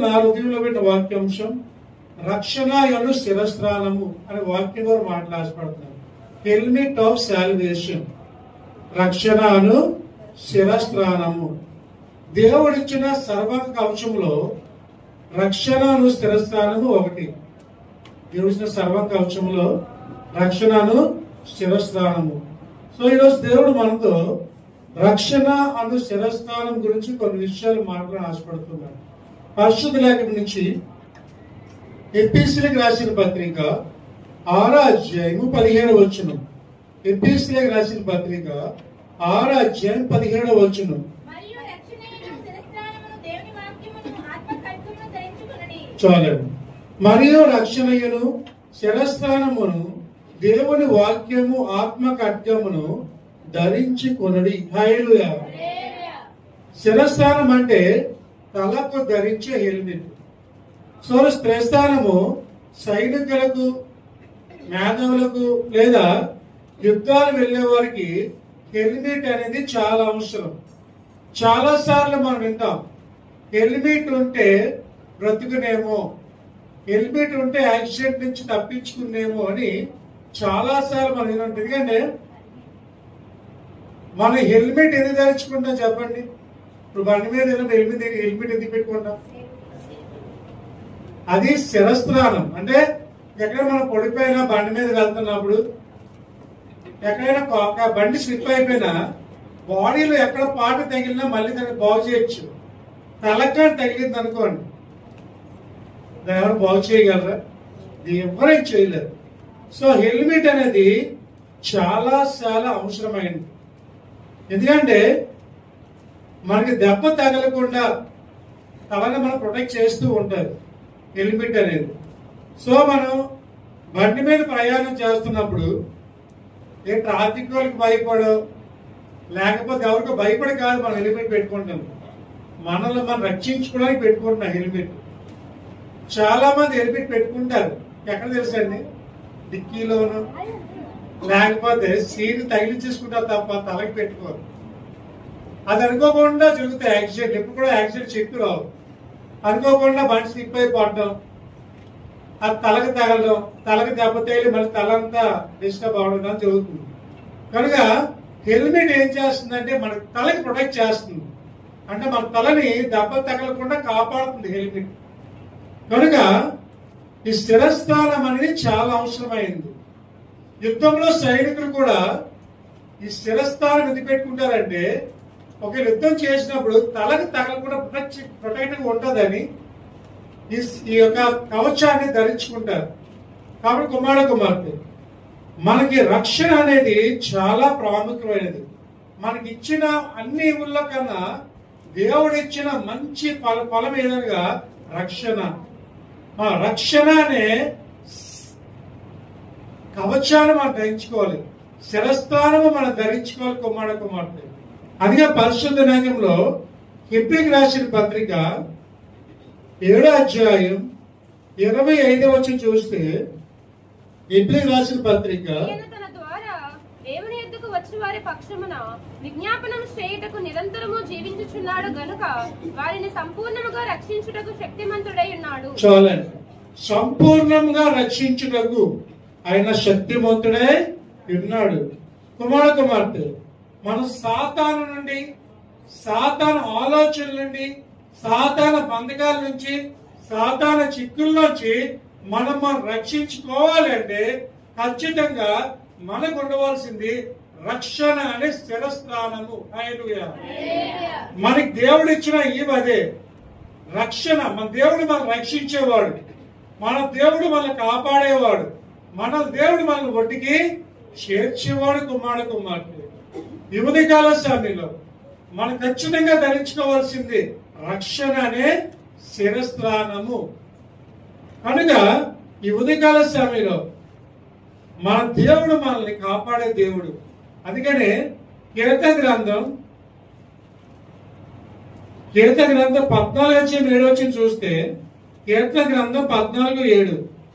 నా హృదయంలో పెట్టిన వాక్యాంశం రక్షణ అను శిరస్త్రానము అనే వాక్యం ద్వారా మాట్లాడపడుతున్నాను హెల్మెట్ ఆఫ్ సాల్వేషన్ రక్షణ అను శిరస్త్రానము దేవుడిచ్చిన సర్వ కవచంలో రక్షణ అను స్థిరస్థానము ఒకటి దేవుడిచ్చిన సర్వ కవచంలో రక్షణను స్థిరస్థానము సో ఈరోజు దేవుడు మనతో రక్షణ అను స్థిరస్థానం గురించి కొన్ని విషయాలు మాట్లాడాలని ఆశపడుతున్నాడు పరిశుద్ధ లేఖం నుంచి ఎపిసిలకు రాసిన పత్రిక ఆరో అధ్యాయము పదిహేడు వచ్చును ఎపిసిలకు రాసిన పత్రిక ఆరో అధ్యాయం పదిహేడు వచ్చును మరియు రక్షణయైన శిరస్త్రాణమును దేవుని వాక్యమును ఆత్మ ఖడ్గమును ధరించుకొనుడి. చాలండి మరియు రక్షణయును శిరస్థానమును దేవుని వాక్యము ఆత్మ ఖడ్గమును ధరించి కొనడి హైలుయా హల్లెలూయా. శిరస్థానం అంటే తలకు ధరించే హెల్మెట్ సో స్థిరస్థానము సైనికులకు మేధావులకు లేదా యుద్ధాలు వెళ్ళే వారికి హెల్మెట్ అనేది చాలా అవసరం చాలా సార్లు మనం వింటాం హెల్మెట్ ఉంటే బ్రతుకునేమో హెల్మెట్ ఉంటే యాక్సిడెంట్ నుంచి తప్పించుకునేమో అని చాలా సార్లు మనం వింటాం ఎందుకంటే మన హెల్మెట్ ఎందుకు ధరించుకుంటాం చెప్పండి ఇప్పుడు బండి మీద ఏదైనా హెల్మెట్ హెల్మెట్ ఎందుకు పెట్టుకుంటాం అది శిరస్త్రానం అంటే ఎక్కడ మనం పడిపోయినా బండి మీద వెళ్తున్నప్పుడు ఎక్కడైనా ఒక- ఒక బండి స్లిప్ అయిపోయినా బాడీలో ఎక్కడ పాటు తగిలినా మళ్ళీ దాన్ని బాగు చేయొచ్చు తలకాని తగిలింది అనుకోండి దాన్ని ఎవరు బాగు చేయగలరా ఇది ఎవరైనా చేయలేరు సో హెల్మెట్ అనేది చాలా చాలా అవసరమైనది ఎందుకంటే మనకి దెబ్బ తగలకుండా తలని మనం ప్రొటెక్ట్ చేస్తూ ఉంటారు హెల్మెట్ అనేది సో మనం బండి మీద ప్రయాణం చేస్తున్నప్పుడు ఏ ట్రాఫిక్ వాళ్ళకి భయపడో లేకపోతే ఎవరికో భయపడి కాదు మనం హెల్మెట్ పెట్టుకుంటాం మనల్ని మనం రక్షించుకోవడానికి పెట్టుకుంటున్నాం హెల్మెట్ చాలా మంది హెల్మెట్ పెట్టుకుంటారు ఎక్కడ తెలుసండి డిక్కీలోను లేకపోతే సీట్ తగిలించేసుకుంటారు తప్ప తలకి పెట్టుకోరు అది అనుకోకుండా జరుగుతాయి యాక్సిడెంట్ ఎప్పుడు కూడా యాక్సిడెంట్ చెప్పి రావు అనుకోకుండా బండి స్లిప్ అయిపోవడం అది తలకు తగలడం తలకు దెబ్బ తగిలి మళ్ళీ తల అంతా డిస్టర్బ్ అవడం అని జరుగుతుంది కనుక హెల్మెట్ ఏం చేస్తుందంటే మన తలకి ప్రొటెక్ట్ చేస్తుంది అంటే మన తలని దెబ్బ తగలకుండా కాపాడుతుంది హెల్మెట్ కనుక ఈ స్థిరస్థానం అనేది చాలా అవసరమైంది యుద్ధంలో సైనికులు కూడా ఈ స్థిరస్థానం ఎందుకు పెట్టుకుంటారంటే ఒక యుద్ధం చేసినప్పుడు తలకు తగలకుండా ప్రొటెక్ట్ ప్రొటెక్ట్ ఉంటుందని ఈ ఈ యొక్క కవచాన్ని ధరించుకుంటారు కాబట్టి కుమార కుమార్తె మనకి రక్షణ అనేది చాలా ప్రాముఖ్యమైనది మనకి ఇచ్చిన అన్ని ఊళ్ళ కన్నా దేవుడు ఇచ్చిన మంచి ఫల ఫలం ఏదనగా రక్షణ ఆ రక్షణ అనే కవచాన్ని మనం ధరించుకోవాలి శిరస్థానము మనం ధరించుకోవాలి కుమార కుమార్తె అందుకే పరిశుద్ధ నగరంలో హిబ్రిక్ రాసిన పత్రిక ఏడో అధ్యాయం ఇరవై ఐదవ వచ్చి చూస్తే హిబ్రిక్ రాసిన పత్రిక ఈయన తన ద్వారా దేవుని ఎద్దుకు వచ్చిన వారి పక్షమున విజ్ఞాపనం చేయుటకు నిరంతరము జీవించుచున్నాడు గనుక వారిని సంపూర్ణముగా రక్షించుటకు శక్తిమంతుడై ఉన్నాడు చాలండి సంపూర్ణంగా రక్షించుటకు ఆయన శక్తిమంతుడై ఉన్నాడు కుమార కుమార్తె మన సాతాను నుండి సాతాను ఆలోచనల నుండి సాతాన బంధకాల నుంచి సాతాన చిక్కుల్లోంచి మనం మనం రక్షించుకోవాలంటే ఖచ్చితంగా మనకు ఉండవలసింది రక్షణ అనే స్థిరస్థానము హల్లెలూయా మనకి దేవుడు ఇచ్చిన ఈవ్ అదే రక్షణ మన దేవుడు మనం రక్షించేవాడు మన దేవుడు మనల్ని కాపాడేవాడు మన దేవుడు మనల్ని ఒడ్డుకి చేర్చేవాడు కుమారుడు కుమార్తె యువతి కాల సమయంలో మనం ఖచ్చితంగా ధరించుకోవాల్సింది రక్షణ అనే శిరస్త్రానము కనుక ఈ ఉదయకాల సమయంలో మన దేవుడు మనల్ని కాపాడే దేవుడు అందుకనే కీర్తన గ్రంథం కీర్తన గ్రంథం పద్నాలుగు వచ్చి ఏడు వచ్చి చూస్తే కీర్తన గ్రంథం పద్నాలుగు ఏడు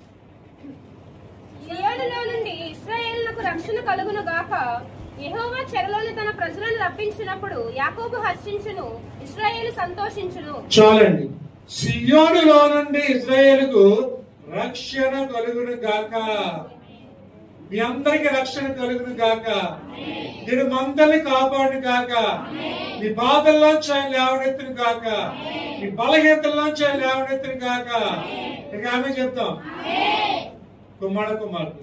సియోనులో నుండి ఇశ్రాయేలులకు రక్షణ కలుగును గాక యెహోవా చెరలోని తన ప్రజలను రప్పించినప్పుడు యాకోబు హర్షించును ఇశ్రాయేలు సంతోషించును చాలండి సియోనులో నుండి ఇజ్రాయేలుకు రక్షణ కలుగును గాక మీ అందరికి రక్షణ కలుగును గాక నేను మందల్ని కాపాడును గాక మీ బాధల్లోంచి ఆయన లేవనెత్తును గాక మీ బలహీనతల్లోంచి ఆయన లేవనెత్తును గాక ఇక ఆమె చెప్తాం కుమార కుమార్తె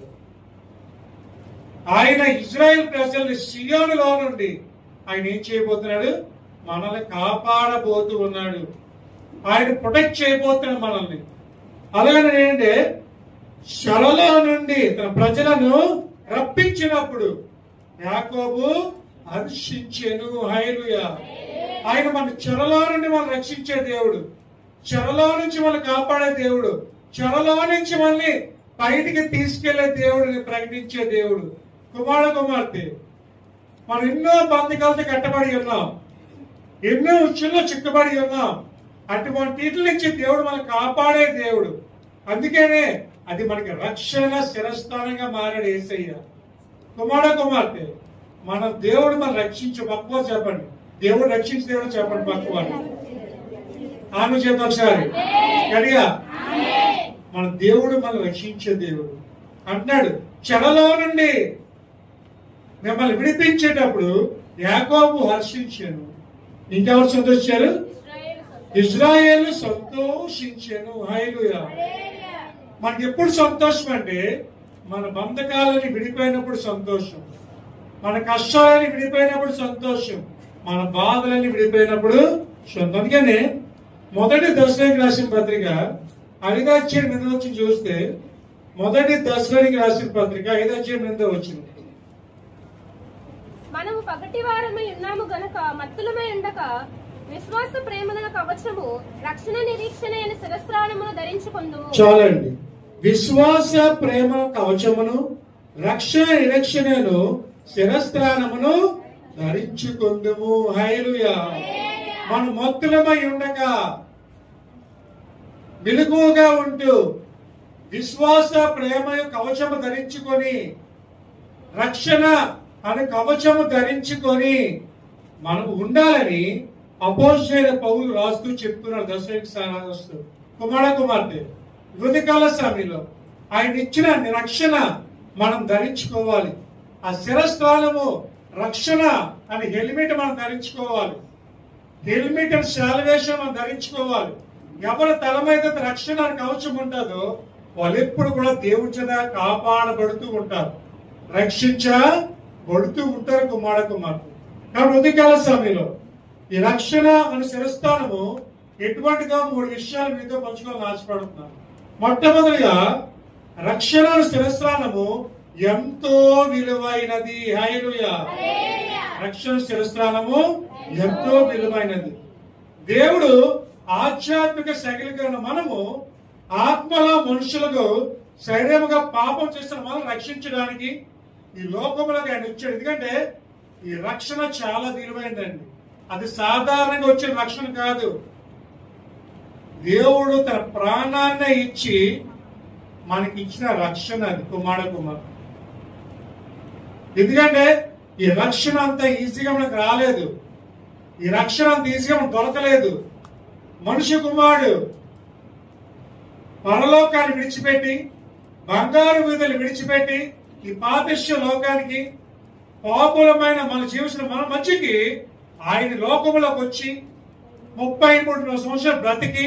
ఆయన ఇజ్రాయెల్ ప్రజల్ని సియోనులో నుండి ఆయన ఏం చేయబోతున్నాడు మనల్ని కాపాడబోతూ ఉన్నాడు ఆయన ప్రొటెక్ట్ చేయబోతున్నాడు మనల్ని అలాగనే ఏంటంటే శలలో నుండి తన ప్రజలను రప్పించినప్పుడు యాకోబు హర్షించెను హైలుయ ఆయన మన చెరలో నుండి మనం రక్షించే దేవుడు చెరలో నుంచి మనం కాపాడే దేవుడు చెరలో నుంచి మనల్ని బయటికి తీసుకెళ్లే దేవుడిని ప్రకటించే దేవుడు కుమార కుమార్తె మనం ఎన్నో బంధకాలతో కట్టబడి ఉన్నాం ఎన్నో ఉచ్చుల్లో చిక్కబడి ఉన్నాం అటువంటి వీటి నుంచి దేవుడు మనల్ని కాపాడే దేవుడు అందుకనే అది మనకి రక్షణ శిరస్థానంగా మారాడు ఏసయ్య కుమార కుమార్తె మన దేవుడు మనం రక్షించు పక్కువ చెప్పండి దేవుడు రక్షించే దేవుడు చెప్పండి పక్కువ ఆమె చెప్తాం ఒకసారి గడిగా మన దేవుడు మనం రక్షించే దేవుడు అంటున్నాడు చెరలో నుండి మిమ్మల్ని విడిపించేటప్పుడు యాకోబు హర్షించాను ఇంకెవరు సంతోషించారు ఇశ్రాయేలు సంతోషం. ఇజ్రాయేల్ సంతోషించాను హైలుయా మనకి ఎప్పుడు సంతోషం అంటే మన బంధకాలని విడిపోయినప్పుడు సంతోషం మన కష్టాలని విడిపోయినప్పుడు సంతోషం మన బాధలని విడిపోయినప్పుడు సంతోషం అందుకనే మొదటి దశలోకి రాసిన పత్రిక ఐదాధ్యాయం మీద వచ్చి చూస్తే మొదటి దశలోనికి రాసిన పత్రిక ఐదాధ్యాయం మీద వచ్చింది మనము పగటి వారమై ఉన్నాము గనక మత్తులమై ఉండక విశ్వాస ప్రేమల కవచము రక్షణ నిరీక్షణ అయిన శిరస్త్రాణమును ధరించుకుందు చాలండి విశ్వాస ప్రేమ కవచమును రక్షణ నిరీక్షణను శిరస్త్రానమును ధరించుకుందుము హైలుయా మన మొత్తులమై ఉండగా మెలకువగా ఉంటూ విశ్వాస ప్రేమ కవచము ధరించుకొని రక్షణ అనే కవచము ధరించుకొని మనం ఉండాలని అపోజిట్ పౌలు రాస్తూ చెప్తున్నారు దశరథ సారాస్తూ కుమార కుమార్తె మృతికాల సమయంలో ఆయన ఇచ్చిన రక్షణ మనం ధరించుకోవాలి ఆ శిరస్థానము రక్షణ అని హెల్మెట్ మనం ధరించుకోవాలి హెల్మెట్ అండ్ శాల్వేషన్ మనం ధరించుకోవాలి ఎవరి తల మీద రక్షణ అని కవచం ఉంటుందో వాళ్ళు ఎప్పుడు కూడా దేవుడి చేత కాపాడబడుతూ ఉంటారు రక్షించబడుతూ ఉంటారు కుమార కుమార్తె కాబట్టి ఉదయకాల సమయంలో ఈ రక్షణ అనే శిరస్థానము ఎటువంటిగా మూడు విషయాలు మీతో పంచుకోవాలని ఆశపడుతున్నాను మొట్టమొదటిగా రక్షణ అనే శిరస్థానము ఎంతో విలువైనది హైలుయా రక్షణ శిరస్త్రానము ఎంతో విలువైనది దేవుడు ఆధ్యాత్మిక శైలికరణ మనము ఆత్మలో మనుషులకు శరీరముగా పాపం చేసిన మనం రక్షించడానికి ఈ లోకములకు ఆయన ఇచ్చాడు ఎందుకంటే ఈ రక్షణ చాలా విలువైనదండి అది సాధారణంగా వచ్చిన రక్షణ కాదు దేవుడు తన ప్రాణాన్ని ఇచ్చి మనకి ఇచ్చిన రక్షణ అది కుమార కుమార్ ఎందుకంటే ఈ రక్షణ అంత ఈజీగా మనకు రాలేదు ఈ రక్షణ అంత ఈజీగా మనకు దొరకలేదు మనుష్య కుమారుడు పరలోకాన్ని విడిచిపెట్టి బంగారు వీధులు విడిచిపెట్టి ఈ పాపిష్య లోకానికి పాపులమైన మన జీవించిన మన మంచికి ఆయన లోకములోకి వచ్చి ముప్పై మూడు సంవత్సరాలు బ్రతికి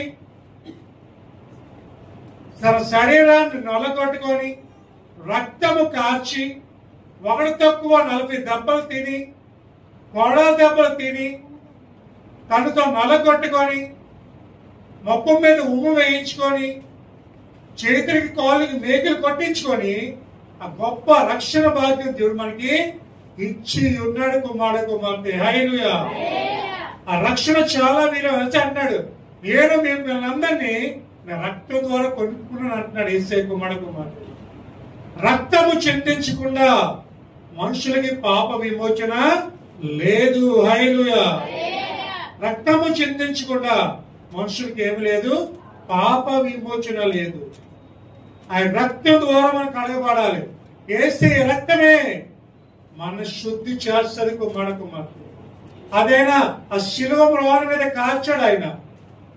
తన శరీరాన్ని నొలగొట్టుకొని రక్తము కార్చి ఒకటి తక్కువ నలభై దెబ్బలు తిని కొడ దెబ్బలు తిని తనతో నలగొట్టుకొని మొప్పం మీద ఉమ్ము వేయించుకొని చేతులకి కాళ్ళకి మేకులు కొట్టించుకొని ఆ గొప్ప రక్షణ భాగ్యం దేవుడు మనకి ఇచ్చి ఉన్నాడు కుమారుడు కుమార్తె హైలుయా ఆ రక్షణ చాలా మీరు వచ్చి అంటాడు నేను మేము వీళ్ళందరినీ నా రక్తం ద్వారా కొనుక్కున్నాను అంటున్నాడు ఏసే కుమారుడు కుమార్తె రక్తము చింతించకుండా మనుషులకి పాప విమోచన లేదు హైలుయా రక్తము చింతించకుండా మనుషులకి ఏమి లేదు పాప విమోచన లేదు ఆ రక్తం ద్వారా మనం కడగబడాలి ఏసే రక్తమే మన శుద్ధి చేస్తుంది కుమార కుమార్తె అదేనా ఆ శిలువ మ్రోహన మీద కాల్చాడు ఆయన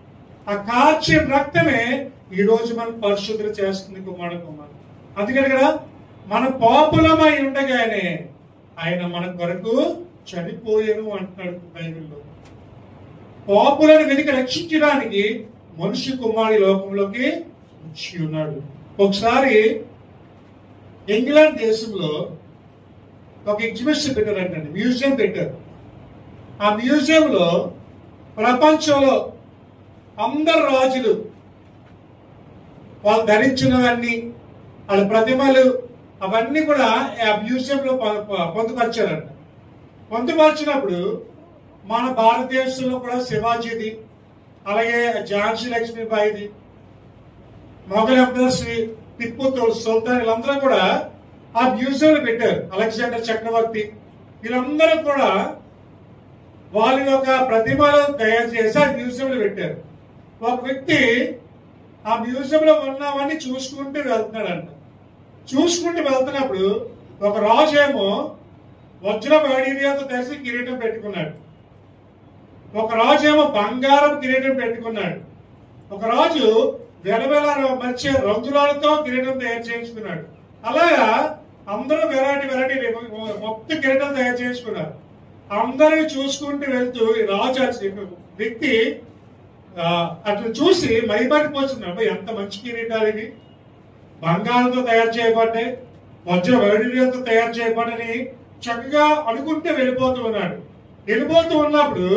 ఆ కార్చిన రక్తమే ఈ రోజు మనం పరిశుద్ధి చేస్తుంది కుమార కుమార్ అందుకని కదా మన పాపులమై ఉండగానే ఆయన మన కొరకు చనిపోయాను అంటున్నాడు బైబిల్లో పాపులను వెతికి రక్షించడానికి మనుష్య కుమారి లోకంలోకి వచ్చి ఉన్నాడు ఒకసారి ఇంగ్లాండ్ దేశంలో ఒక ఎగ్జిబిషన్ పెట్టారంటండి మ్యూజియం పెట్టారు ఆ మ్యూజియంలో ప్రపంచంలో అందరు రాజులు వాళ్ళు ధరించినవన్నీ వాళ్ళ ప్రతిమలు అవన్నీ కూడా ఆ మ్యూజియంలో పొ- పొ- పొందుపరిచారంట పొందుపరిచినప్పుడు మన భారతదేశంలో కూడా శివాజీది అలాగే ఝాన్సీ లక్ష్మీబాయిది మొఘల్ ఎంపరర్ శ్రీ టిప్పు తో- సుల్తాన్ వీళ్ళందరూ కూడా ఆ మ్యూజియంలో పెట్టారు అలెగ్జాండర్ చక్రవర్తి వీళ్ళందరూ కూడా వాళ్ళ యొక్క ప్రతిమలు తయారు చేసి ఆ మ్యూజియంలో పెట్టారు ఒక వ్యక్తి ఆ మ్యూజియంలో ఉన్నవన్నీ చూసుకుంటూ వెళ్తున్నాడంట చూసుకుంటూ వెళ్తున్నప్పుడు ఒక రాజు ఏమో వజ్ర వైడీరియాతో తెలిసి కిరీటం పెట్టుకున్నాడు ఒక రాజు ఏమో బంగారం కిరీటం పెట్టుకున్నాడు ఒక రాజు వెలవెల మధ్య రంగురాలతో కిరీటం తయారు చేయించుకున్నాడు అలాగా అందరూ వెరైటీ వెరైటీ మొత్తం కిరీటం తయారు చేసుకున్నారు అందరిని చూసుకుంటూ వెళ్తూ ఈ రాజు అసలు వ్యక్తి ఆ, అట్లా చూసి మైమరిపోతున్నాడు "అబ్బా, ఎంత మంచి కిరీటాలు ఇవి బంగారంతో తయారు చేయబడ్డాయి వజ్ర వైడూర్యంతో తయారు చేయబడని చక్కగా అనుకుంటే వెళ్ళిపోతూ ఉన్నాడు వెళ్ళిపోతూ ఉన్నప్పుడు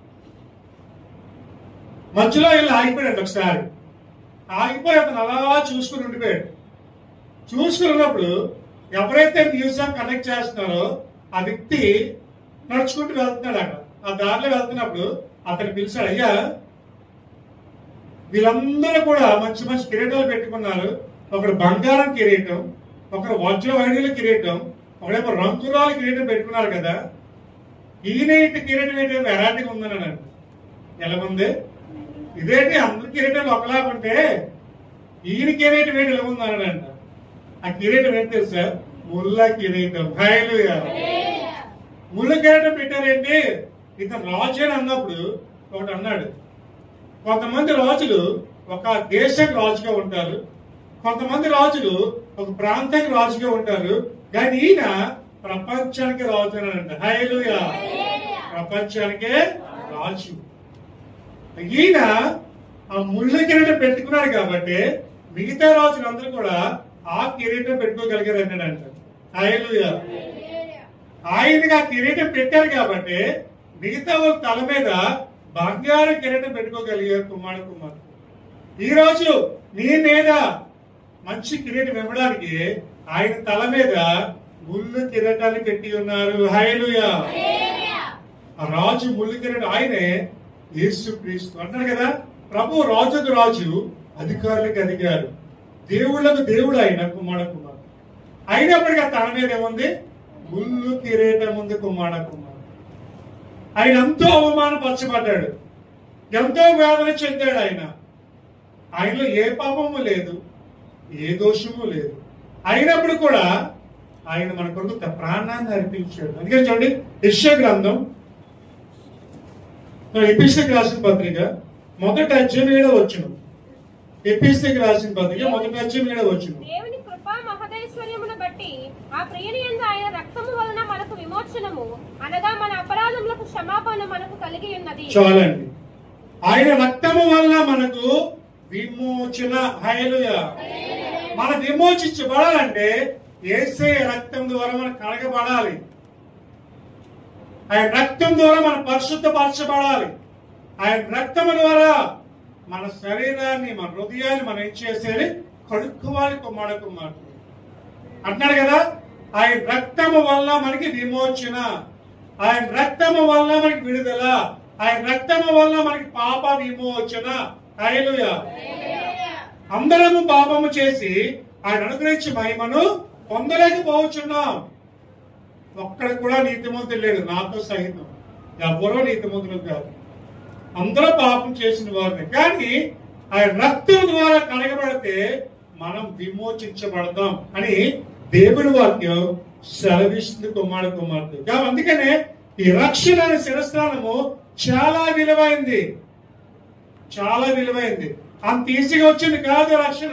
మధ్యలో వెళ్ళి ఆగిపోయాడు ఒకసారి ఆగిపోయి అతను అలా చూసుకుని ఉండిపోయాడు చూసుకుని ఉన్నప్పుడు ఎవరైతే మ్యూజియం కనెక్ట్ చేస్తున్నారో ఆ వ్యక్తి నడుచుకుంటూ వెళ్తున్నాడు అక్కడ ఆ దారిలో వెళ్తున్నప్పుడు అతను పిలిచాడు అయ్యా వీళ్ళందరూ కూడా మంచి మంచి కిరీటాలు పెట్టుకున్నారు ఒకడు బంగారం కిరీటం ఒకడు వజ్ర వైద్యుల కిరీటం ఒకడేమో రంగురాల కిరీటం పెట్టుకున్నారు కదా ఈయన ఇంటి కిరీటం ఏంటి వెరైటీగా ఉందని అన్నాడు ఎలా ఉంది ఇదేంటి అందరి కిరీటాలు ఒకలాగా ఉంటే ఈయన కిరీటం ఏంటి ఎలా ఉంది అన్నాడంట ఆ కిరీటం ఏంటి తెలుసా ముల్ల కిరీటం హైలుయా ముళ్ళ కిరీటం పెట్టారేంటి ఇతను రాజు అని అన్నప్పుడు ఒకటి అన్నాడు కొంతమంది రాజులు ఒక దేశం రాజుగా ఉంటారు కొంతమంది రాజులు ఒక ప్రాంతానికి రాజుగా ఉంటారు కానీ ఈయన ప్రపంచానికి రాజు అని అంట హైలుయా ప్రపంచానికే రాజు ఈయన ఆ ముళ్ళ కిరీటం పెట్టుకున్నాడు కాబట్టి మిగతా రాజులందరూ కూడా ఆ కిరీటం పెట్టుకోగలిగారు అన్నాడంట హైలుయా ఆయనకి ఆ కిరీటం పెట్టారు కాబట్టి మిగతా వాళ్ళ తల మీద బంగారు కిరీటం పెట్టుకోగలిగారు కుమారు కుమార్ ఈ రోజు నీ మీద మంచి కిరీటం ఇవ్వడానికి ఆయన తల మీద ముళ్ళు కిరీటాన్ని పెట్టి ఉన్నారు హైలుయా ఆ రాజు ముళ్ళు కిరీటం ఆయనే యేసు క్రీస్తు అంటారు కదా ప్రభు రాజుకు రాజు అధికారులకు అధికారు దేవుళ్ళకు దేవుడు ఆయన కుమార కుమార్ అయినప్పటికీ ఆ తన మీద ఏముంది ముళ్ళు కిరీటం ఉంది కుమార కుమార్ ఆయన ఎంతో అవమానపరచబడ్డాడు ఎంతో వేదన చెందాడు ఆయన ఆయనలో ఏ పాపము లేదు ఏ దోషము లేదు అయినప్పుడు కూడా ఆయన మన కొరకు తన ప్రాణాన్ని అర్పించాడు అందుకని చూడండి యెషయా గ్రంథం ఎపిస్టిక్ రాసిన పత్రిక మొదటి అధ్యాయం ఏడవ వచ్చిన ఎపిస్టిక్ రాసిన పత్రిక మొదటి అధ్యాయం ఏడవ వచ్చిన దేవుని కృపా మహదైశ్వర్యమును బట్టి ఆ ప్రియుని యందు ఆయన రక్తము వలన మనకు విమోచనము అనగా మన అపరాధములకు క్షమాపణ మనకు కలిగి ఉన్నది చాలండి ఆయన రక్తము వల్ల మనకు విమోచన హైలుయ మన విమోచించబడాలంటే ఏసే రక్తం ద్వారా మనం కడగబడాలి ఆయన రక్తం ద్వారా మనం పరిశుద్ధపరచబడాలి ఆయన రక్తము ద్వారా మన శరీరాన్ని మన హృదయాన్ని మనం ఏం చేసేది కడుక్కోవాలి కుమార కుమారుడు అంటున్నాడు కదా ఆయన రక్తము వల్ల మనకి విమోచన ఆయన రక్తము వల్ల మనకి విడుదల ఆయన రక్తము వల్ల మనకి పాప విమోచన హల్లెలూయ అందరము పాపము చేసి ఆయన అనుగ్రహించి మహిమను పొందలేకపోవచ్చున్నాం ఒక్కడు కూడా నీతిమంతుడు లేడు నాతో సహితం ఎవరో నీతిమంతులు కాదు అందరూ పాపం చేసిన వారిని కానీ ఆయన రక్తం ద్వారా కడగబడితే మనం విమోచించబడతాం అని దేవుడి వాక్యం సెలవిస్తుంది కుమార కుమార్తె కాబట్టి అందుకనే ఈ రక్షణ అనే శిరస్నానము చాలా విలువైంది చాలా విలువైంది అంత ఈజీగా వచ్చింది కాదు రక్షణ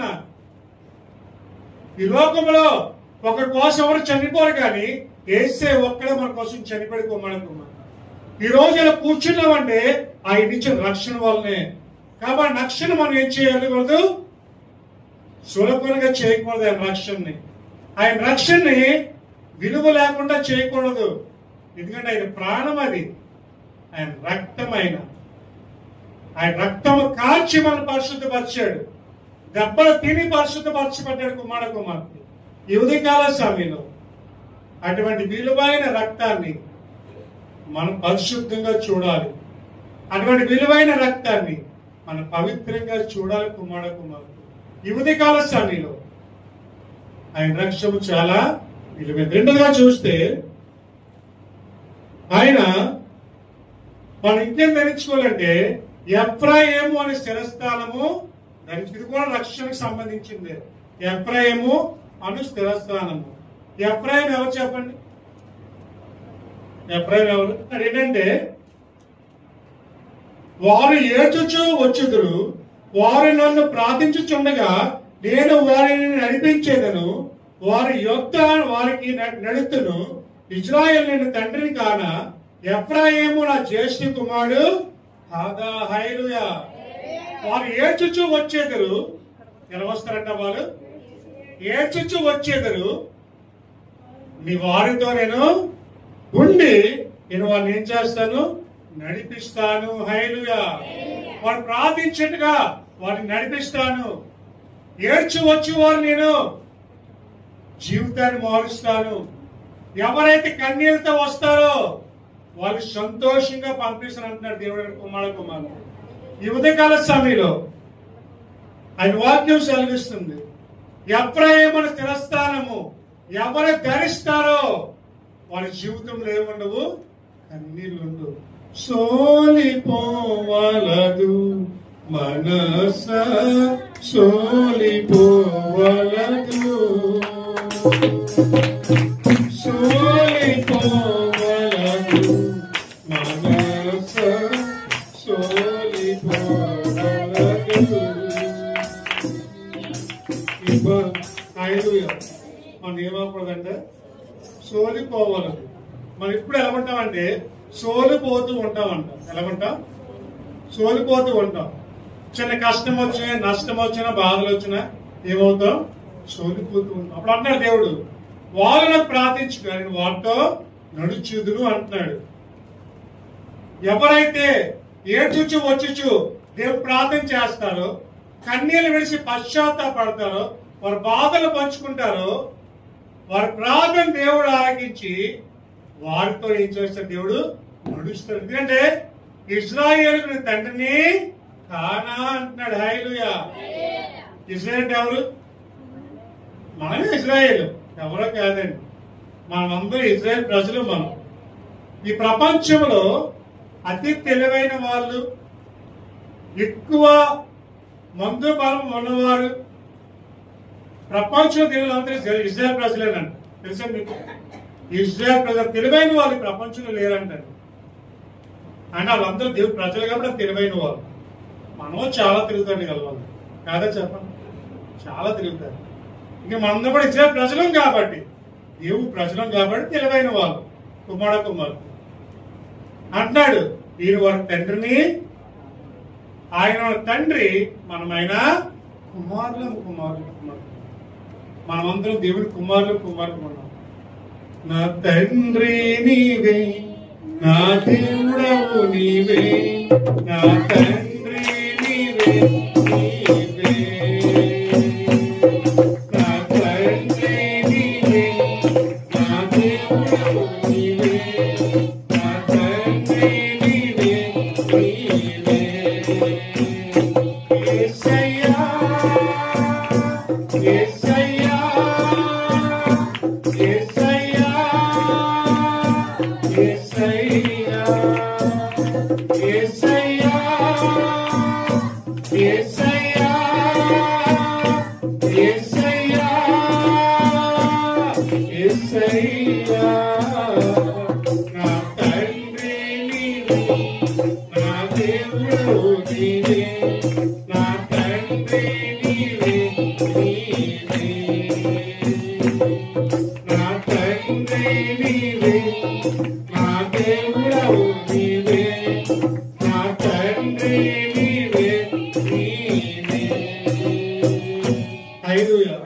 ఈ లోకంలో ఒకరి కోసం ఎవరు చనిపోరు కానీ ఏసే ఒక్కడే మన కోసం చనిపోయి కుమ్మడుకున్నాం ఈ రోజు ఇలా కూర్చున్నామంటే ఆయన ఇచ్చిన రక్షణ వల్లనే కాబట్టి రక్షణ మనం ఏం చేయకూడదు సులభంగా చేయకూడదు ఆయన రక్షణని ఆయన రక్షణని విలువ లేకుండా చేయకూడదు ఎందుకంటే ఆయన ప్రాణం అది ఆయన రక్తం ఆయన ఆయన రక్తము కాల్చి మన పరిశుద్ధపరిచాడు దెబ్బలు తిని పరిశుద్ధపరచబడ్డాడు కుమార కుమార్తె ఈ ఉదయకాల సమయంలో అటువంటి విలువైన రక్తాన్ని మనం పరిశుద్ధంగా చూడాలి అటువంటి విలువైన రక్తాన్ని మనం పవిత్రంగా చూడాలి కుమార కుమార్తె ఈ ఉదయకాల సమయంలో ఆయన రక్షము చాలా విలువైన రెండుగా చూస్తే ఆయన మనం ఇంకేం ధరించుకోవాలంటే ఎఫ్రాయిము అనే స్థిరస్థానము ధరించి ఇది కూడా రక్షణకు సంబంధించింది ఎఫ్రాయిము అను స్థిరస్థానము ఎఫ్రాయిం ఎవరు చెప్పండి ఎఫ్రాయిం ఎవరు అది ఏంటంటే వారు ఏడ్చుచు వచ్చుదురు వారు నన్ను ప్రార్థించుచుండగా నేను వారిని నడిపించేదను వారి యొక్క వారికి న- నడుతును ఇజ్రాయెల్ నేను తండ్రిని కాన ఎఫ్రాయిము నా జ్యేష్ఠ కుమారుడు హాదా హైలుయా వారు ఏడ్చుచు వచ్చేదరు ఎలా వస్తారంట వాళ్ళు ఏడ్చుచు వచ్చేదరు నీ వారితో నేను ఉండి నేను వాళ్ళని ఏం చేస్తాను నడిపిస్తాను హైలుగా వారు ప్రార్థించినట్టుగా వారిని నడిపిస్తాను ఏడ్చి వచ్చి వారు నేను జీవితాన్ని మారుస్తాను ఎవరైతే కన్నీళ్ళతో వస్తారో వాళ్ళు సంతోషంగా పంపిస్తాను అంటున్నాడు దేవుడు కుమార కుమార్ ఈ ఉదయకాల సమయంలో ఆయన వాక్యం సెలవిస్తుంది ఎప్పుడేమని స్థిరస్థానము ఎవరు ధరిస్తారో వారి జీవితంలో ఏముండవు కన్నీళ్ళు ఉండవు సోలిపోవలదు మనస సోలిపోవలదు సోలిపోవలదు మనస సోలిపోవలదు ఇప్పుడు హల్లెలూయా. మనం ఏమవకూడదంటే సోలిపోవాలి మనం ఇప్పుడు ఎలా ఉంటామంటే సోలిపోతూ ఉంటామంట ఎలా ఉంటాం సోలిపోతూ ఉంటాం చిన్న కష్టం వచ్చినా నష్టం వచ్చినా బాధలు వచ్చినా ఏమవుతాం సోలిపోతూ ఉంటాం అప్పుడు అంటున్నాడు దేవుడు వాళ్ళను ప్రార్థించు కానీ వాటితో నడుచుదురు అంటున్నాడు ఎవరైతే ఏడ్చుచు వచ్చుచు దేవుడు ప్రార్థన చేస్తారో కన్నీళ్ళు విడిచి పశ్చాత్తాపడతారో వారి బాధలు పంచుకుంటారో వారి ప్రార్థన దేవుడు ఆలకించి వారితో ఏం చేస్తాడు దేవుడు నడుస్తాడు ఎందుకంటే ఇజ్రాయేల్ తండ్రిని కానా అంటున్నాడు హైలుయా ఇజ్రాయేల్ అంటే ఎవరు మనమే ఇజ్రాయేల్ ఎవరో కాదండి మనమందరూ ఇజ్రాయేల్ ప్రజలు మనం ఈ ప్రపంచంలో అతి తెలివైన వాళ్ళు ఎక్కువ మందు బలం ఉన్నవారు ప్రపంచంలో తెలియదు ఇజ్రాయల్ ప్రజలేనంట తెలుసా మీకు ఇజ్రాయల్ ప్రజలు తెలివైన వాళ్ళు ఈ ప్రపంచంలో లేరంటారు అంటే వాళ్ళందరూ దేవుడు ప్రజలు కాబట్టి తెలివైన వాళ్ళు మనం చాలా తిరుగుతాడు కలవాలి కాదా చెప్పండి చాలా తిరుగుతారు ఇంకా మనందరం కూడా ఇజ్రాయల్ ప్రజలం కాబట్టి దేవుడు ప్రజలం కాబట్టి తెలివైన వాళ్ళు కుమార కుమారు అంటున్నాడు ఈయన వారి తండ్రిని ఆయన వాళ్ళ తండ్రి మనమైన కుమారులం కుమారులు కుమారులు మనమందరం దేవుడి కుమారులు కుమారులు ఉన్నాం నా తండ్రి నీవే నా దేవుడవు నీవే నా తండ్రి నీవే నీవే నా తండ్రి నీవే నా దేవుడవు నీవే నా తండ్రి నీవే నీవే యేసయ్యా యేసయ్యా యేసయ్యా యేసయ్యా యేసయ్యా యేసయ్యా యేసయ్యా యేసయ్యా తండ్రి నీవే నా దేవుడవు నీవే నా తండ్రి నీవే నీవే హల్లెలూయా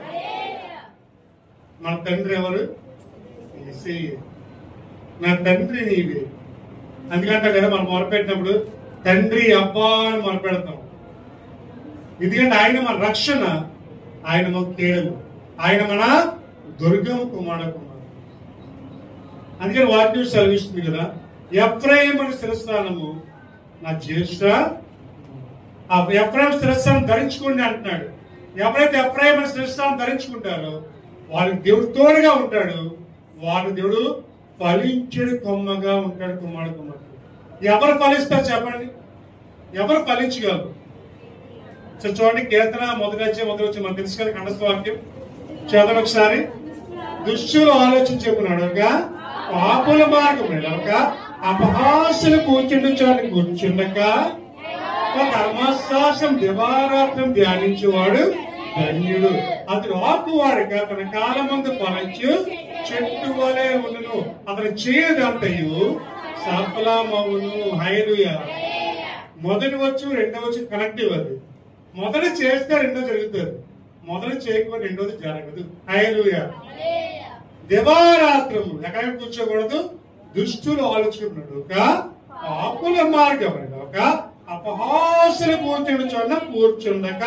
మన తండ్రి ఎవరు యేసయ్య. నా తండ్రి నీవే అందుకంటే కదా మనం మొరపెట్టినప్పుడు తండ్రి అబ్బా అని మొరపెడతాం ఎందుకంటే ఆయన మన రక్షణ ఆయన మన కేడలు ఆయన మన దుర్గం కుమార కుమారు అందుకని వాక్యం సెలవిస్తుంది కదా ఎఫ్రాయిమని శిరస్థానము నా జ్యేష్ఠ ఆ ఎఫ్రాయిం శిరస్థానం ధరించుకోండి అంటున్నాడు ఎవరైతే ఎఫ్రాయిం శిరస్థానం ధరించుకుంటారో వారికి దేవుడు తోడుగా ఉంటాడు వారి దేవుడు ఫలించడు కొమ్మగా ఉంటాడు కుమారుడు కుమారుడు ఎవరు ఫలిస్తారు చెప్పండి ఎవరు ఫలించగలరు సో చూడండి కీర్తన మొదటి వచ్చే మొదటి వచ్చి మనకు తెలుసు కదా కంఠస్థ వాక్యం చదవండి ఒకసారి దుష్టులు ఆలోచించుకున్నాడు ఒక పాపుల మార్గం ఒక అపహాసులు కూర్చుండి చోట కూర్చుండక ఒక ధర్మశాస్త్రం దివారాత్రం ధ్యానించేవాడు ధన్యుడు అతడు ఆకువాడుగా తన కాలమందు ఫలించు చెట్టు వలె ఉండును అతను చేయదంతయు సఫలమవును హైలుయ మొదటి వచ్చు రెండో వచ్చు కనెక్టివ్ అది మొదటి చేస్తే రెండో జరుగుతుంది మొదటి చేయకపోతే రెండోది జరగదు హైలుయ దివారాత్రము ఎక్కడ కూర్చోకూడదు దుష్టులు ఆలోచుకున్నాడు ఒక పాపుల మార్గం ఒక అపహాసులు కూర్చుని చోట కూర్చుండక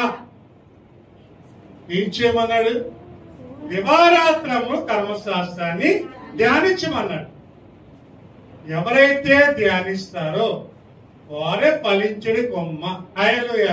ఏం చేయమన్నాడు దివారాత్రము కర్మశాస్త్రాన్ని ధ్యానించమన్నాడు ఎవరైతే ధ్యానిస్తారో వారే ఫలించడి కొమ్మ ఆయలుయ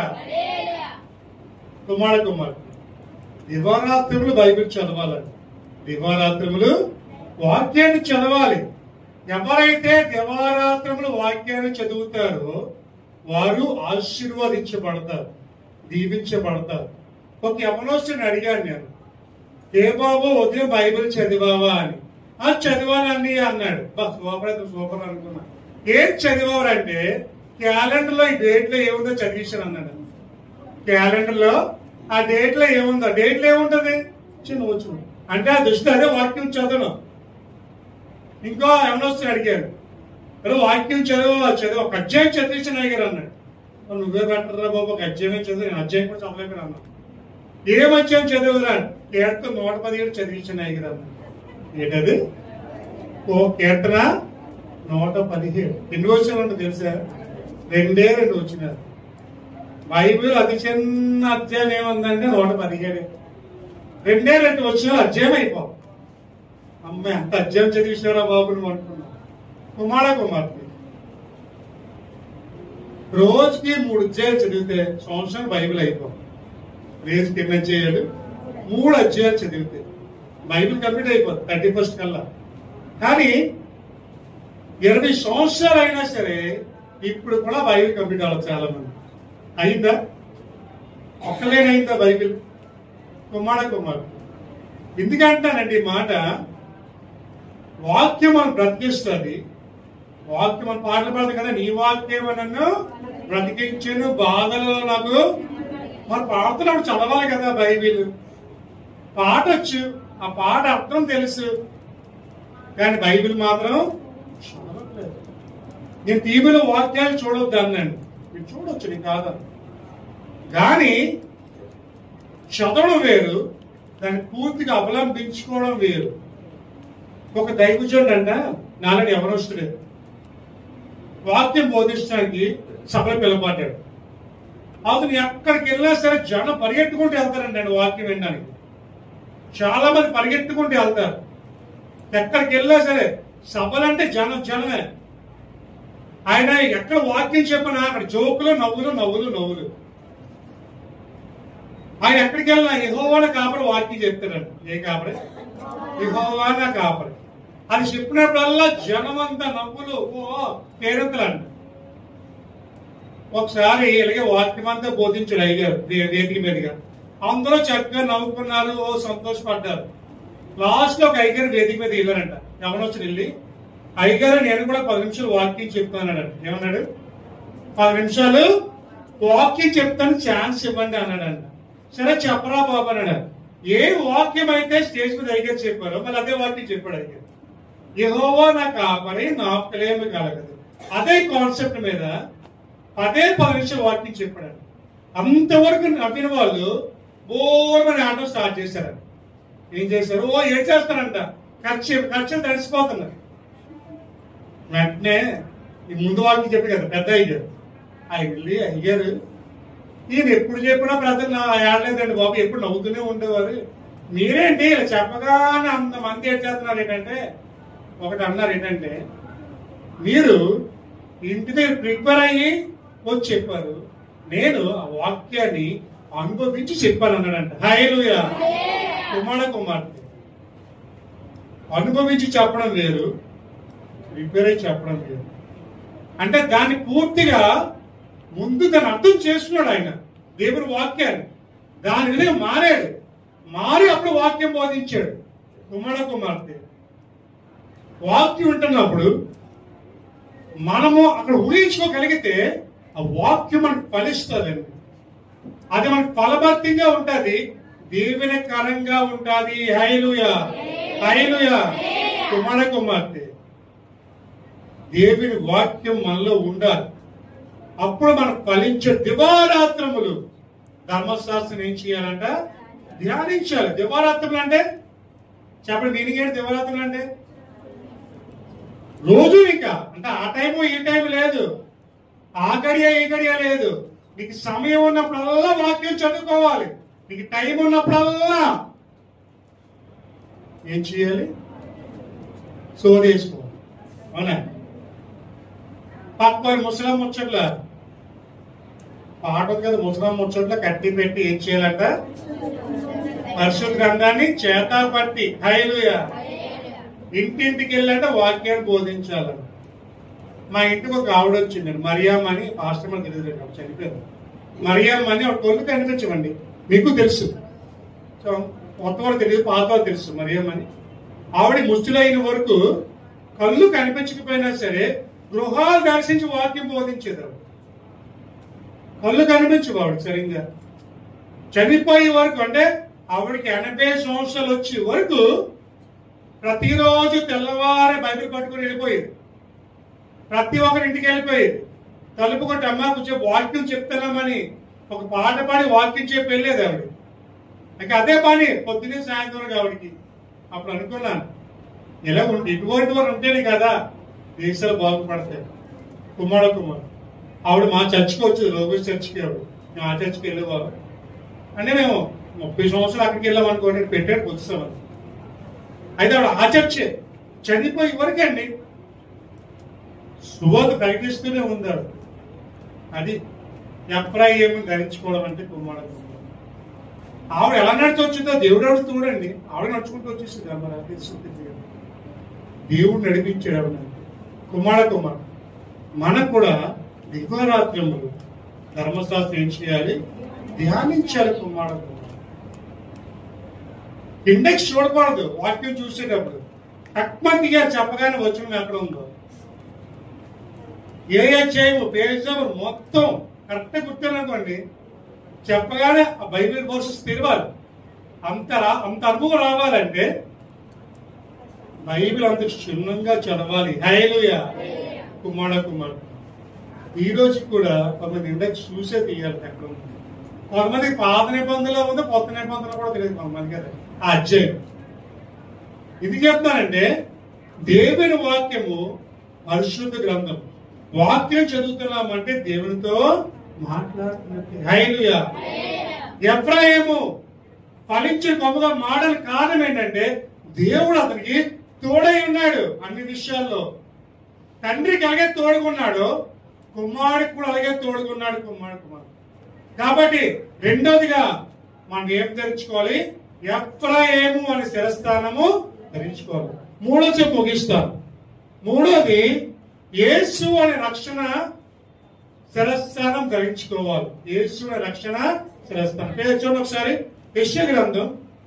కుమార కుమార్ దివారాత్రములు బైబిల్ చదవాలండి దివారాత్రములు వాక్యాన్ని చదవాలి ఎవరైతే దివారాత్రములు వాక్యాన్ని చదువుతారో వారు ఆశీర్వదించబడతారు దీవించబడతారు ఒక యమనోస్తుని అడిగాను నేను ఏ బాబు ఉదయం బైబిల్ చదివావా అని ఆ చదివానని అన్నాడు బా సూపర్ అయితే సూపర్ అనుకున్నా ఏం చదివారంటే క్యాలెండర్ లో ఈ డేట్ లో ఏముందో చదివించాను అన్నాడు క్యాలెండర్ లో ఆ డేట్ లో ఏముందో డేట్ లో ఏముంటది చిన్న వచ్చు అంటే ఆ దృష్టి అదే వాక్యం చదవను ఇంకో ఎవరొస్తే అడిగారు అరే వాక్యం చదువు చదువు ఒక అధ్యాయం చదివించిన అడిగారు అన్నాడు "మరి నువ్వే పెట్టరా బాబు ఒక అధ్యాయమే చదువు నేను అధ్యాయం కూడా చదవలేకపోయినా అన్నా ఏం అధ్యాయం చదువురా కీర్తన నూట పదిహేడు చదివించిన అడిగారు అన్నాడు ఏంటది ఓ కీర్తన నూట పదిహేడు ఎన్ని వచ్చిన ఉంటుంది తెలుసా రెండే రెండు వచ్చినారు బైబిల్ అతి చిన్న అధ్యాయం ఏముందంటే నూట పదిహేడు రెండే రెండు వచ్చిన అధ్యాయం అయిపో అమ్మాయి అంత అధ్యాయం చదివించారా బాబు నువ్వు అనుకున్నా కుమార కుమార్తె రోజుకి మూడు అధ్యాయాలు చదివితే సంవత్సరం బైబిల్ అయిపో రోజుకి ఎన్ని అధ్యాయాలు మూడు అధ్యాయాలు చదివితే బైబిల్ కంప్లీట్ అయిపోతుంది థర్టీ ఫస్ట్ కల్లా కానీ ఇరవై సంవత్సరాలు అయినా సరే ఇప్పుడు కూడా బైబిల్ కంప్లీట్ అవ్వాలి చాలా మంది అయిందా ఒక్కలేనైందా బైబిల్ కుమార కుమార్ ఎందుకంటానండి ఈ మాట వాక్యం మనం బ్రతికిస్తుంది వాక్యం మన పాటలు పాడదు కదా నీ వాక్యం నన్ను బ్రతికించను బాధలలో నాకు మనం పాడుతున్నప్పుడు చదవాలి కదా బైబిల్ పాట వచ్చు ఆ పాట అర్థం తెలుసు కానీ బైబిల్ మాత్రం చదవట్లేదు నేను టీవీలో వాక్యాలు చూడొద్దు అన్నాను మీరు చూడొచ్చు నీ కాదని కానీ చదవడం వేరు దాన్ని పూర్తిగా అవలంబించుకోవడం వేరు ఒక దైవజనుడు అంట నాలుగు ఎవరొస్తుడే వాక్యం బోధించడానికి సభలు పిలపాటాడు అతను ఎక్కడికి వెళ్ళినా సరే జనం పరిగెట్టుకుంటూ వెళ్తారండి ఆయన వాక్యం వినడానికి చాలా మంది పరిగెట్టుకుంటూ వెళ్తారు ఎక్కడికి వెళ్ళినా సరే సభలంటే జనం జనమే ఆయన ఎక్కడ వాక్యం చెప్పినా అక్కడ జోకులు నవ్వులు నవ్వులు నవ్వులు ఆయన ఎక్కడికి వెళ్ళినా యహోవాన కాపరి వాక్యం చెప్తారండి ఏ కాపరి యహోవాన కాపరి అది చెప్పినప్పుడల్లా జనమంతా నవ్వులు ఓ పేరెంతలండి ఒకసారి ఇలాగే వాక్యం అంతా బోధించాడు అయ్యారు వేదిక మీదుగా అందరూ చక్కగా నవ్వుకున్నారు ఓ సంతోషపడ్డారు లాస్ట్ లో ఒక అయ్యగారు వేదిక మీద వెళ్ళారంట ఎవరు వచ్చి వెళ్ళి అయ్యగారు నేను కూడా పది నిమిషాలు వాక్యం చెప్తానంట ఏమన్నాడు పది నిమిషాలు వాక్యం చెప్తాను ఛాన్స్ ఇవ్వండి అన్నాడంట సరే చెప్పరా బాబు అన్నాడు ఏ వాక్యం అయితే స్టేజ్ మీద అయ్యగారు చెప్పారో మళ్ళీ అదే వాక్యం చెప్పాడు అయ్యగారు యెహోవా నా కాపరి నాకులేమి కలగదు అదే కాన్సెప్ట్ మీద పదే పది నిమిషాలు వాక్యం చెప్పాడు అంతవరకు నవ్విన వాళ్ళు బోర్మని ఆడడం స్టార్ట్ చేశారు ఏం చేశారు ఓ ఏం చేస్తారంట ఖర్చు ఖర్చు తడిసిపోతున్నారు వెంటనే ఈ ముందు వాక్యం చెప్పి కదా పెద్ద అయ్యారు ఆయన వెళ్ళి అయ్యారు ఈయన ఎప్పుడు చెప్పినా ప్రజలు నా ఆడలేదండి బాబు ఎప్పుడు నవ్వుతూనే ఉండేవారు మీరేంటి ఇలా చెప్పగానే అంత మంది ఏం చేస్తున్నారు ఏంటంటే ఒకటి అన్నారు ఏంటంటే మీరు ఇంటి దగ్గర ప్రిపేర్ అయ్యి వచ్చి చెప్పారు నేను ఆ వాక్యాన్ని అనుభవించి చెప్పాను అన్నాడంట హాయలుయ కుమార కుమార్తె అనుభవించి చెప్పడం వేరు ప్రిపేర్ అయ్యి చెప్పడం వేరు అంటే దాన్ని పూర్తిగా ముందు దాన్ని అర్థం చేసుకున్నాడు ఆయన దేవుని వాక్యాన్ని దాని విధంగా మారాడు మారి అప్పుడు వాక్యం బోధించాడు కుమార కుమార్తె వాక్యం ఉంటున్నప్పుడు మనము అక్కడ ఊహించుకోగలిగితే ఆ వాక్యం మనకు ఫలిస్తుందండి అది మనకు ఫలభర్తిగా ఉంటది దీవెనకరంగా ఉంటది హైలుయ హైలుయ కుమార కుమార్తె దేవుని వాక్యం మనలో ఉండాలి అప్పుడు మనకు ఫలించే దివారాత్రములు ధర్మశాస్త్రం ఏం చేయాలంట ధ్యానించాలి దివారాత్రములు అంటే చెప్పండి మీనింగ్ ఏంటి దివారాత్రములు అంటే రోజు ఇంకా అంటే ఆ టైము ఈ టైం లేదు ఆ గడియ ఈ గడియ లేదు నీకు సమయం ఉన్నప్పుడల్లా వాక్యం చదువుకోవాలి నీకు టైం ఉన్నప్పుడల్లా ఏం చేయాలి సోదేసుకోవాలి అవునా పక్కన ముసలం ముచ్చట్ల పాట ఉంది కదా ముసలం ముచ్చట్ల కట్టి పెట్టి ఏం చేయాలంట పరిశుద్ధ గ్రంథాన్ని చేతా పట్టి హైలుయా ఇంటింటికి వెళ్ళంటే వాక్యాన్ని బోధించాలి మా ఇంటికి ఒక ఆవిడ వచ్చిందండి మరియామ్ అని పాస్టర్ మనకు తెలియదు ఆవిడ చనిపోయారు మరియామ్ అని ఒక కొడుకు కనిపించమండి మీకు తెలుసు సో కొత్త వాళ్ళు తెలియదు పాత వాళ్ళు తెలుసు మరియామ్ అని ఆవిడ ముస్తులైన వరకు కళ్ళు కనిపించకపోయినా సరే గృహాలు దర్శించి వాక్యం బోధించేది ఆవిడ కళ్ళు కనిపించవు ఆవిడ సరిగ్గా చనిపోయే వరకు అంటే ఆవిడకి ఎనభై సంవత్సరాలు వచ్చే వరకు ప్రతిరోజు తెల్లవారే బైబిల్ పట్టుకుని వెళ్ళిపోయేది ప్రతి ఒక్కరి ఇంటికి వెళ్ళిపోయేది తలుపు కొట్టి అమ్మ కొంచెం వాక్యం చెప్తున్నామని ఒక పాట పాడి వాక్యం చెప్పి వెళ్ళేది ఆవిడ ఇంకా అదే పని పొద్దునే సాయంత్రం ఆవిడకి అప్పుడు అనుకున్నాను ఇలా ఉంటే ఇటువంటి వారు ఉంటేనే కదా దేశాలు బాగుపడతాయి కుమార కుమార్ ఆవిడ మా చర్చికి వచ్చేది లోకేష్ చర్చికి ఆవిడ మేము ఆ చర్చికి వెళ్ళేవారు అంటే మేము ముప్పై సంవత్సరాలు అక్కడికి వెళ్ళాం అనుకోండి పెట్టాడు వచ్చేసామని అయితే ఆవిడ ఆ చర్చే చనిపోయే వరకే అండి సువార్త ప్రకటిస్తూనే ఉందాడు అది ఎప్రాయిం ధరించుకోవడం అంటే కుమారుడు ఆవిడ ఎలా నడిచి వచ్చిందో దేవుడు ఆవిడ చూడండి ఆవిడ నడుచుకుంటూ వచ్చేసింది మరి అది తెలుస్తుంది కదా. దేవుడు నడిపించాడు ఆవిడ కుమార కుమార్ మనకు కూడా దివ్యరాత్రములు ధర్మశాస్త్రం ఏం చేయాలి ధ్యానించాలి కుమార కుమార్ ఇండెక్స్ చూడకూడదు వాక్యం చూసేటప్పుడు తక్కువ చెప్పగానే వచ్చిన ఎక్కడ ఉందో ఏ అధ్యాయం పేజ్ నెంబర్ మొత్తం కరెక్ట్ గుర్తున్నటువంటి చెప్పగానే ఆ బైబిల్ వర్సెస్ తెలవాలి అంత రా అంత అనుభవం రావాలంటే బైబిల్ అంత క్షుణ్ణంగా చదవాలి హైలుయ కుమార కుమార్ ఈ రోజు కూడా కొంతమంది ఇండెక్స్ చూసే తీయాలి ఎక్కడ ఉంది కొంతమంది పాత నిబంధనలో ఉంది కొత్త నిబంధనలు కూడా తెలియదు కొంతమంది కదా ఆ అధ్యాయం ఇది చెప్తానంటే దేవుని వాక్యము పరిశుద్ధ గ్రంథం వాక్యం చదువుతున్నామంటే దేవునితో మాట్లాడుతున్నట్టు హైలుయా ఎఫ్రాయిము ఫలించిన కొమ్మగా మాడని కారణం ఏంటంటే దేవుడు అతనికి తోడై ఉన్నాడు అన్ని విషయాల్లో తండ్రికి అలాగే తోడుకున్నాడు కుమారుడికి కూడా అలాగే తోడుకున్నాడు కుమారుడు కుమారుడు కాబట్టి రెండోదిగా మనం ఏం ధరించుకోవాలి ఎఫ్రాయిము అనే శిరస్థానము ధరించుకోవాలి మూడో చెప్పు ముగిస్తాను మూడోది యేసు అనే రక్షణ శిరస్థానం ధరించుకోవాలి యేసు అనే రక్షణ శిరస్థానం పేరు చూడండి ఒకసారి యశ్య గ్రంథం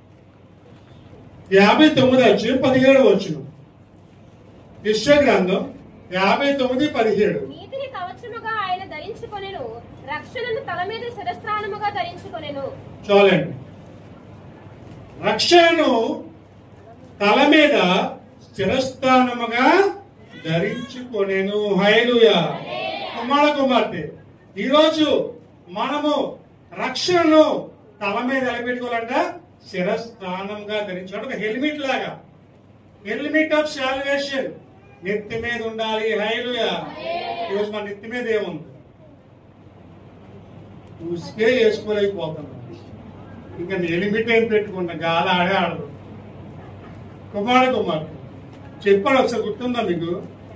యాభై తొమ్మిది వచ్చి పదిహేడు వచ్చును యశ్య గ్రంథం యాభై తొమ్మిది పదిహేడు నీతిని కవచముగా ఆయన ధరించుకొనెను రక్షణను తల మీద శిరస్త్రాణముగా ధరించుకొనెను చాలండి రక్షణను తల మీద చిరస్థానముగా ధరించుకొనేను హైలుయా కుమార కుమార్తె ఈరోజు మనము రక్షణను తల మీద నిలబెట్టుకోవాలంట శిరస్థానంగా ధరించాలి ఒక హెల్మెట్ లాగా హెల్మెట్ ఆఫ్ సాల్వేషన్ నెత్తి మీద ఉండాలి హైలుయా ఈరోజు మన నెత్తి మీద ఏముంది ఉసుకే వేసుకోలేకపోతున్నాం ఇంకా హెల్మెట్ ఏం పెట్టుకున్నా గాలి ఆడే ఆడదు కుమార కుమార్ చెప్పాడు ఒకసారి గుర్తుందా మీకు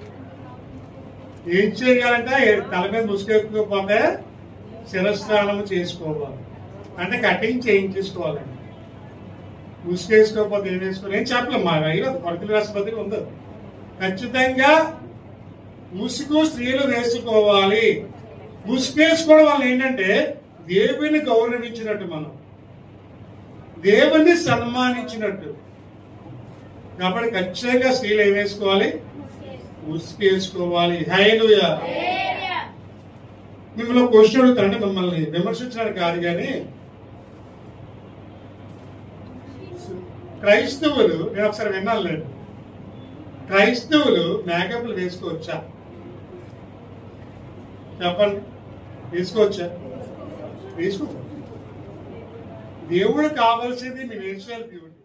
ఏం చేయాలంటే తల మీద ముసుకెక్కుపోతే శిరస్నానం చేసుకోవాలి అంటే కటింగ్ చేయించేసుకోవాలండి ముసుకేసుకోకపోతే ఏం వేసుకోవాలి ఏం చెప్పలేం మా అయ్యో పడుతుల రాష్ట్రపతి ఉంది ఖచ్చితంగా ముసుగు స్త్రీలు వేసుకోవాలి ముసుగేసుకోవడం వల్ల ఏంటంటే దేవుని గౌరవించినట్టు మనం దేవుని సన్మానించినట్టు కాబట్టి ఖచ్చితంగా స్త్రీలు ఏం వేసుకోవాలి ముసుగేసుకోవాలి హైలుయా మిమ్మల్ని క్వశ్చన్ అడుగుతారంటే మిమ్మల్ని విమర్శించడానికి కాదు కానీ క్రైస్తవులు నేను ఒకసారి విన్నాను లేదు క్రైస్తవులు మేకప్లు వేసుకోవచ్చా చెప్పండి వేసుకోవచ్చా వేసుకో దేవుడు కావాల్సింది మీ నేచురల్ బ్యూటీ